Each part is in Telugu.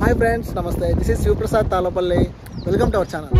hi friends namaste this is Shivaprasad Talapalli welcome to our channel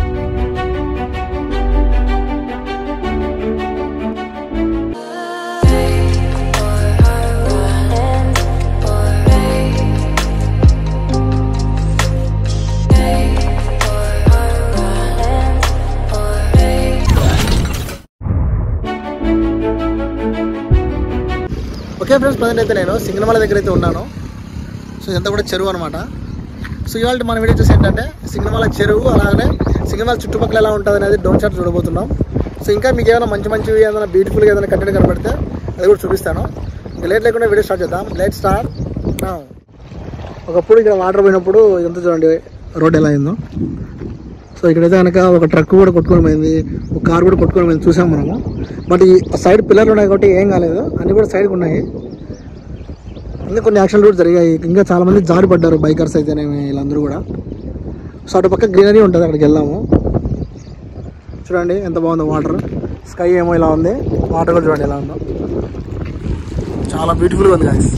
okay friends present అయితే నేను సింగనమల దగ్గర అయితే ఉన్నాను సో ఇదంతా కూడా చెరువు అనమాట సో ఇవాళ మన వీడియో చూసి ఏంటంటే సింగనమల చెరువు అలాగే సింగనమల చుట్టుపక్కల ఎలా ఉంటుంది అనేది డౌన్ షాట్ చూడబోతున్నాం సో ఇంకా మీకు ఏమైనా మంచి మంచి ఏదైనా బ్యూటిఫుల్గా ఏదైనా కంటెంట్ కనబడితే అది కూడా చూపిస్తాను లేట్ లేకుండా వీడియో స్టార్ట్ చేద్దాం లేట్ స్టార్ట్ ఒకప్పుడు ఇక్కడ వాటర్ పోయినప్పుడు ఇదంతా చూడండి రోడ్ ఎలా అయిందో సో ఇక్కడైతే కనుక ఒక ట్రక్ కూడా కొట్టుకొని పోయింది ఒక కార్ కూడా కొట్టుకొని పోయింది చూసాం మనము బట్ ఈ సైడ్ పిల్లర్లు ఉన్నాయి కాబట్టి ఏం కాలేదు అన్ని కూడా సైడ్కి ఉన్నాయి ఇంకా కొన్ని యాక్షన్ కూడా జరిగాయి ఇంకా చాలా మంది జారి పడ్డారు బైకర్స్ అయితేనేమి వీళ్ళందరూ కూడా సో అటు పక్క గ్రీనరీ ఉంటుంది అక్కడికి వెళ్ళాము చూడండి ఎంత బాగుందో వాటర్ స్కై ఏమో ఇలా ఉంది వాటర్ కూడా చూడండి ఎలా ఉందో చాలా బ్యూటిఫుల్గా ఉంది గాయస్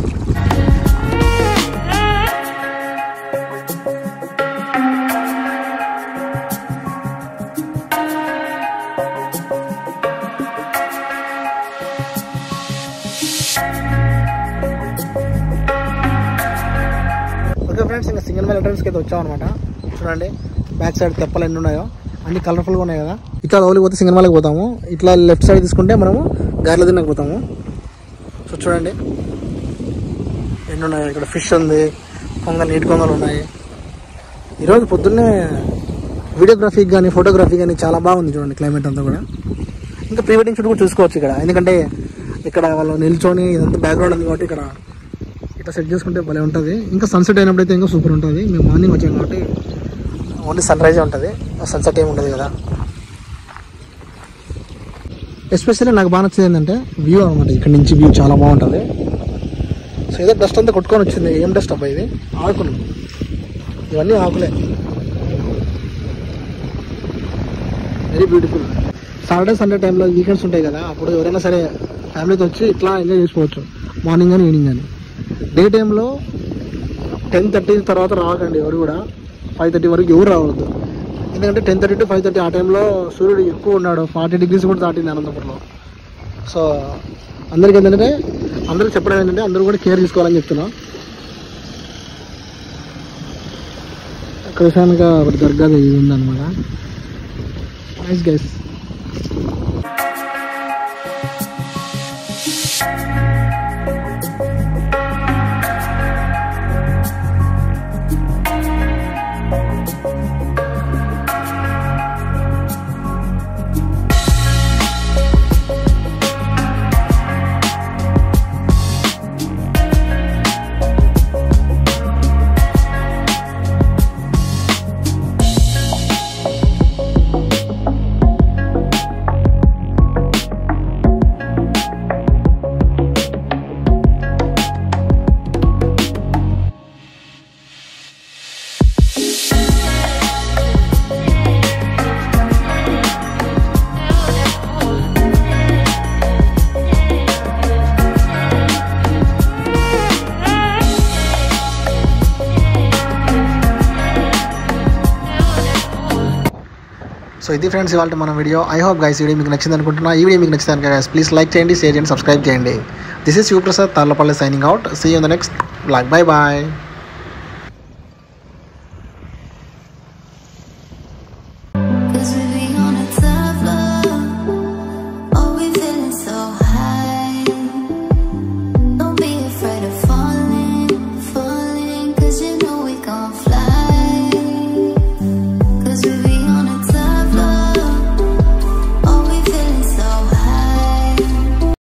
ఓకే ఫ్రెండ్స్ ఇంకా సింగిల్ మైల్ ఎంట్రన్స్కి అయితే వచ్చామన్నమాట చూడండి బ్యాక్ సైడ్ తెప్పలు ఎన్ని ఉన్నాయో అన్ని కలర్ఫుల్గా ఉన్నాయి కదా ఇట్లా లోపలికి పోతే సింగిల్ మైల్కి పోతాము ఇట్లా లెఫ్ట్ సైడ్ తీసుకుంటే మనము గారెల దిన్నకు పోతాము సో చూడండి ఎన్ని ఉన్నాయి ఇక్కడ ఫిష్ ఉంది కొంగ నీటి కొంగలు ఉన్నాయి ఈరోజు పొద్దున్నే వీడియోగ్రఫీ కానీ ఫోటోగ్రఫీ కానీ చాలా బాగుంది చూడండి క్లైమేట్ అంతా కూడా ఇంకా ప్రీ వెడ్డింగ్ షూట్ కూడా చూసుకోవచ్చు ఇక్కడ ఎందుకంటే ఇక్కడ వాళ్ళు నిల్చొని ఇదంతా బ్యాక్గ్రౌండ్ ఉంది కాబట్టి ఇక్కడ ఇట్లా సెట్ చేసుకుంటే భలే ఉంటుంది ఇంకా సన్సెట్ అయినప్పుడు అయితే ఇంకా సూపర్ ఉంటుంది మేము మార్నింగ్ వచ్చాం కాబట్టి ఓన్లీ సన్ రైజే ఉంటుంది సన్సెట్ ఏమి ఉండదు కదా ఎస్పెషల్లీ నాకు బాగా నచ్చింది ఏంటంటే వ్యూ అనమాట ఇక్కడ నుంచి వ్యూ చాలా బాగుంటుంది సో ఏదో డస్ట్ అంతా కొట్టుకొని వచ్చింది ఏం డస్ట్ అబ్బా ఇది ఆకులు ఇవన్నీ ఆకులే వెరీ బ్యూటిఫుల్ సాటర్డే సండే టైంలో వీకెండ్స్ ఉంటాయి కదా అప్పుడు ఎవరైనా సరే ఫ్యామిలీతో వచ్చి ఇట్లా ఎంజాయ్ చేసుకోవచ్చు మార్నింగ్ కానీ ఈవినింగ్ కానీ డే టైంలో టెన్ థర్టీ తర్వాత రావకండి ఎవరు కూడా ఫైవ్ థర్టీ వరకు ఎవరు రావద్దు ఎందుకంటే ten thirty to five thirty ఆ టైంలో సూర్యుడు ఎక్కువ ఉన్నాడు ఫార్టీ డిగ్రీస్ కూడా దాటింది అనంతపురంలో సో అందరికి ఏంటంటే అందరికి చెప్పడం ఏంటంటే అందరూ కూడా కేర్ తీసుకోవాలని చెప్తున్నా కృషానిగా ఒకటి దర్గా ఇది ఉందన్నమాట నైస్ గైస్ సో ఇది ఫ్రెండ్స్ ఇవాళ మన video I hope guys video మీకు నచ్చింది అనుకుంటున్నా ఈ వీడియో మీకు నచ్చింది గైస్ ప్లీజ్ లైక్ చేయండి షేర్ చేయండి సబ్స్క్రైబ్ చేయండి this is Shivaprasad Tarlapalli signing out see in the next block bye bye